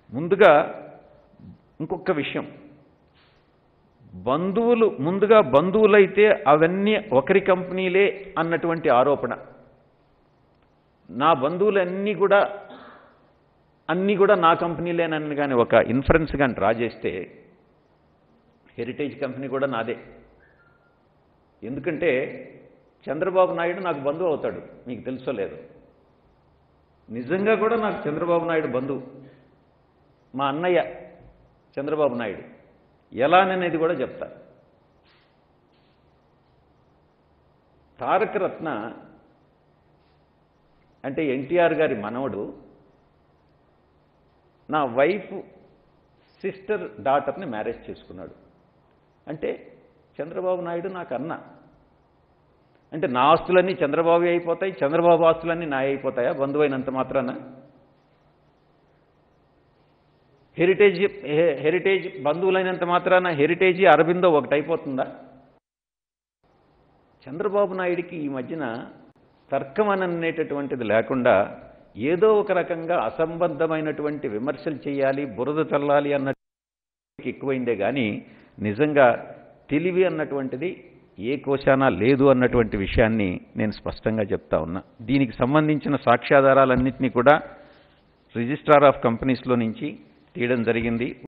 ముందుగా ఇంకొక విషయం బంధువులు ముందుగా బంధువులైతే అవన్నీ ఒకరి కంపెనీలే అన్నటువంటి ఆరోపణ నా బంధువులన్నీ కూడా అన్నీ కూడా నా కంపెనీలేనని కానీ ఒక ఇన్ఫరెన్స్ కానీ డ్రా చేస్తే హెరిటేజ్ కంపెనీ కూడా నాదే ఎందుకంటే చంద్రబాబు నాయుడు నాకు బంధువు అవుతాడు మీకు తెలుసో లేదు నిజంగా కూడా నాకు చంద్రబాబు నాయుడు బంధువు మా అన్నయ్య చంద్రబాబు నాయుడు ఎలాననేది కూడా చెప్తా తారక రత్న అంటే ఎన్టీఆర్ గారి మనవడు నా వైఫ్ సిస్టర్ డాటర్ని మ్యారేజ్ చేసుకున్నాడు అంటే చంద్రబాబు నాయుడు నాకు అన్న అంటే నా ఆస్తులన్నీ చంద్రబాబు అయిపోతాయి చంద్రబాబు ఆస్తులన్నీ నా అయిపోతాయా బంధువు అయినంత మాత్రాన హెరిటేజ్ హె- హెరిటేజ్ బంధువులైనంత మాత్రాన హెరిటేజీ అరబిందో ఒకటి అయిపోతుందా చంద్రబాబు నాయుడికి ఈ మధ్యన తర్కం అని అనేటటువంటిది లేకుండా ఏదో ఒక రకంగా అసంబద్ధమైనటువంటి విమర్శలు చేయాలి బురద చల్లాలి అన్న ఎక్కువైందే కానీ నిజంగా తెలివి అన్నటువంటిది ఏ కోశాన లేదు అన్నటువంటి విషయాన్ని నేను స్పష్టంగా చెప్తా ఉన్నా దీనికి సంబంధించిన సాక్ష్యాధారాలన్నింటినీ కూడా రిజిస్ట్రార్ ఆఫ్ కంపెనీస్లో నుంచి తీయడం జరిగింది